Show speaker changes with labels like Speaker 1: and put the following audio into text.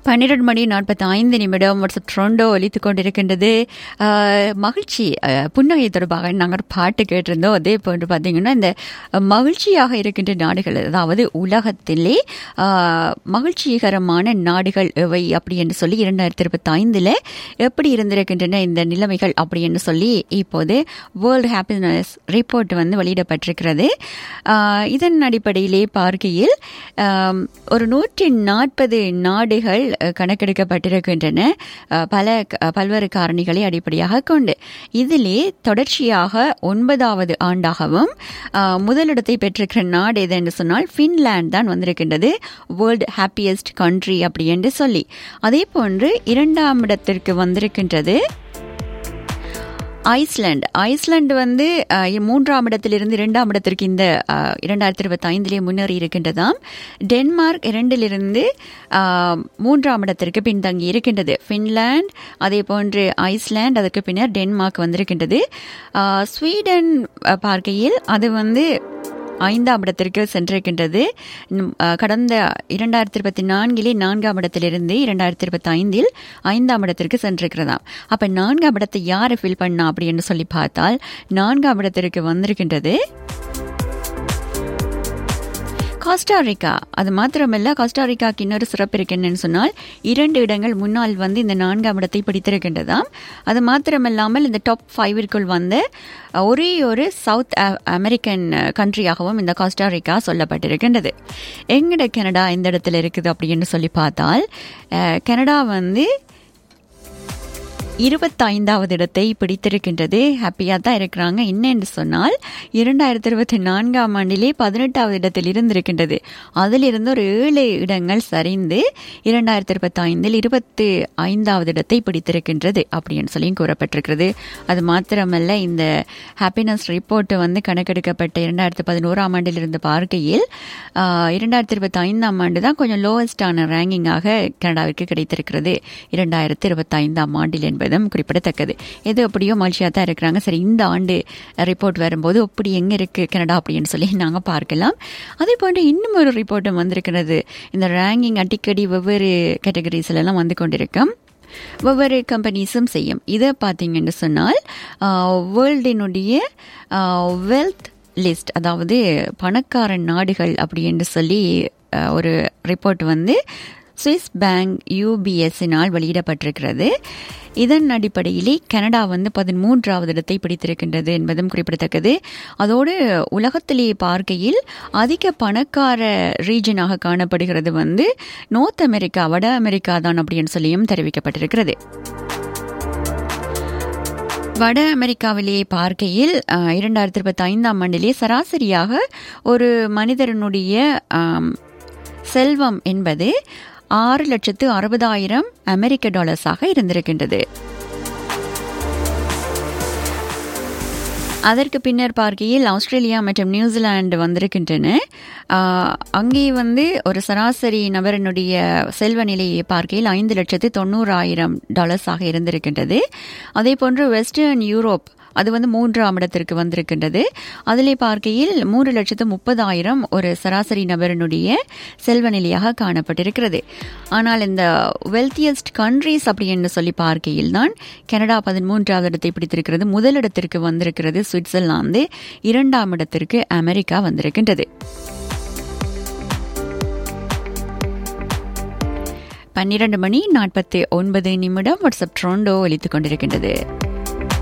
Speaker 1: பன்னிரண்டு மணி நாற்பத்தி ஐந்து நிமிடம் வாட்ஸ்அப் ட்ரோண்டோ ஒலித்து கொண்டிருக்கின்றது ஆஹ், மகிழ்ச்சி ஆஹ், புன்னகை தொடர்பாக நாங்கள் ஒரு பாட்டு கேட்டிருந்தோம் அதே போன்று பார்த்தீங்கன்னா இந்த மகிழ்ச்சியாக இருக்கின்ற நாடுகள் அதாவது உலகத்திலே ஆஹ், மகிழ்ச்சிகரமான நாடுகள் எவை அப்படி என்று சொல்லி இரண்டாயிரத்தி இருபத்தி ஐந்தில் எப்படி இருந்திருக்கின்றன இந்த நிலைமைகள் அப்படி என்று சொல்லி இப்போது வேர்ல்டு ஹாப்பினஸ் ரிப்போர்ட் வந்து வெளியிடப்பட்டிருக்கிறது ஆஹ், இதன் அடிப்படையிலே பார்க்கையில் ஆம், ஒரு நூற்றி நாற்பது நாடுகள் அஹ், கணக்கெடுக்கப்பட்டிருக்கின்றன அஹ், பல அஹ், பல்வேறு காரணிகளை அடிப்படையாக கொண்டு இதிலே தொடர்ச்சியாக ஒன்பதாவது ஆண்டாகவும் அஹ், முதலிடத்தை பெற்றிருக்கிற நாடு எது என்று சொன்னால் ஃபின்லாந்து தான் வந்திருக்கின்றது வேர்ல்டு ஹாப்பியஸ்ட் கண்ட்ரி அப்படி என்று சொல்லி அதே போன்று இரண்டாம் இடத்திற்கு வந்திருக்கின்றது ஐஸ்லாந்து ஐஸ்லாந்து வந்து அஹ், மூன்றாம் இடத்திலிருந்து இரண்டாம் இடத்திற்கு இந்த அஹ், இரண்டாயிரத்தி இருபத்தி ஐந்திலே முன்னேறி இருக்கின்றதாம் டென்மார்க் இரண்டிலிருந்து அஹ், மூன்றாம் இடத்திற்கு பின்தங்கி இருக்கின்றது ஃபின்லாந்து அதே போன்று ஐஸ்லாந்து அதற்கு பின்னர் டென்மார்க் வந்திருக்கின்றது அஹ், ஸ்வீடன் அஹ், பார்க்கையில் அது வந்து ஐந்தாம் இடத்திற்கு சென்றிருக்கின்றது இன்னும், அஹ், கடந்த இரண்டாயிரத்தி இருபத்தி நான்கிலே நான்காம் இடத்திலிருந்து இரண்டாயிரத்தி இருபத்தி ஐந்தில் ஐந்தாம் இடத்திற்கு சென்றிருக்கிறதாம் அப்ப நான்காம் இடத்தை யார் ஃபில் பண்ணா அப்படின்னு சொல்லி பார்த்தால் நான்காம் இடத்திற்கு வந்திருக்கின்றது காஸ்டாரிக்கா அது மாத்திரமல்ல காஸ்டாரிக்காக்கு இன்னொரு சிறப்பு இருக்கு என்னன்னு சொன்னால் இரண்டு இடங்கள் முன்னால் வந்து இந்த நான்காம் இடத்தை பிடித்திருக்கின்றதாம் அது மாத்திரமல்லாமல் இந்த டாப் ஃபைவிற்குள் வந்து ஒரே ஒரு சவுத் அ- அமெரிக்கன் கண்ட்ரியாகவும் இந்த காஸ்டாரிக்கா சொல்லப்பட்டிருக்கின்றது எங்கட கனடா இந்த இடத்துல இருக்குது அப்படின்னு சொல்லி பார்த்தால் அஹ், கனடா வந்து இருபத்தைந்தாவது இடத்தை பிடித்திருக்கின்றது ஹாப்பியாக தான் இருக்கிறாங்க என்னென்று சொன்னால் இரண்டாயிரத்தி இருபத்தி நான்காம் ஆண்டிலே பதினெட்டாவது இடத்தில் இருந்திருக்கின்றது அதிலிருந்து ஒரு ஏழு இடங்கள் சரிந்து இரண்டாயிரத்தி இருபத்தி ஐந்தில் இருபத்தி ஐந்தாவது இடத்தை பிடித்திருக்கின்றது அப்படின்னு சொல்லியும் கூறப்பட்டிருக்கிறது அது மாத்திரமல்ல இந்த ஹாப்பினஸ் ரிப்போர்ட் வந்து கணக்கெடுக்கப்பட்ட இரண்டாயிரத்தி பதினோராம் ஆண்டில் இருந்து பார்க்கையில் ஆஹ், இரண்டாயிரத்தி இருபத்தி ஐந்தாம் ஆண்டு தான் கொஞ்சம் லோவஸ்டான ரேங்கிங்காக கனடாவிற்கு கிடைத்திருக்கிறது இரண்டாயிரத்தி இருபத்தி ஐந்தாம் ஆண்டில் என்பதும் குறிப்பிடத்தக்கது எது அப்படியோ மகிழ்ச்சியாக தான் இருக்கிறாங்க சரி இந்த ஆண்டு ரிப்போர்ட் வரும்போது அப்படி எங்கே இருக்குது கனடா அப்படின்னு சொல்லி நாங்கள் பார்க்கலாம் அதே போன்று இன்னும் ஒரு ரிப்போர்ட்டும் வந்திருக்கிறது இந்த ரேங்கிங் அடிக்கடி வெவ்வேறு கேட்டகரிஸ்ல எல்லாம் வந்து கொண்டிருக்கும் ஒவ்வொரு கம்பெனிஸும் செய்யும் இதை பார்த்தீங்கன்னு சொன்னால் வேர்ல்டினுடைய வெல்த் லிஸ்ட் அதாவது பணக்கார நாடுகள் அப்படி என்று சொல்லி ஆஹ், ஒரு ரிப்போர்ட் வந்து சுவிஸ் பேங்க் யூபிஎஸ்ஸினால் வெளியிடப்பட்டிருக்கிறது இதன் அடிப்படையிலே கனடா வந்து பதிமூன்றாவது இடத்தை பிடித்திருக்கின்றது என்பதும் குறிப்பிடத்தக்கது அதோடு உலகத்திலே பார்க்கையில் அதிக பணக்கார ரீஜனாக காணப்படுகிறது வந்து நோர்த் அமெரிக்கா வட அமெரிக்கா தான் அப்படின்னு சொல்லியும் தெரிவிக்கப்பட்டிருக்கிறது வட அமெரிக்காவிலே பார்க்கையில் அஹ், இரண்டாயிரத்தி இருபத்தி ஐந்தாம் ஆண்டிலே சராசரியாக ஒரு மனிதனுடைய ஆம், செல்வம் என்பது ஆறு லட்சத்து அறுபதாயிரம் அமெரிக்க டாலர்ஸாக இருந்திருக்கின்றது அதற்கு பின்னர் பார்க்கையில் ஆஸ்திரேலியா மற்றும் நியூசிலாந்து வந்திருக்கின்றன ஆஹ், அங்கே வந்து ஒரு சராசரி நபரனுடைய செல்வ நிலையை பார்க்கையில் ஐந்து லட்சத்து தொண்ணூறாயிரம் டாலர்ஸாக இருந்திருக்கின்றது அதே போன்று வெஸ்டர்ன் யூரோப் அது வந்து மூன்றாம் இடத்திற்கு வந்திருக்கின்றது அதிலே பார்க்கையில் மூன்று லட்சத்து முப்பதாயிரம் ஒரு சராசரி நபரனுடைய செல்வ நிலையாக காணப்பட்டிருக்கிறது ஆனால் இந்த வெல்த்தியஸ்ட் கண்ட்ரீஸ் அப்படி என்று சொல்லி பார்க்கையில் தான் கனடா பதிமூன்றாவது இடத்தை பிடித்திருக்கிறது முதலிடத்திற்கு வந்திருக்கிறது சுவிட்சர்லாந்து இரண்டாம் இடத்திற்கு அமெரிக்கா வந்திருக்கின்றது பன்னிரண்டு மணி நாற்பத்தி ஒன்பது நிமிடம் வாட்ஸ்அப் ட்ரோண்டோ ஒலித்துக் கொண்டிருக்கின்றது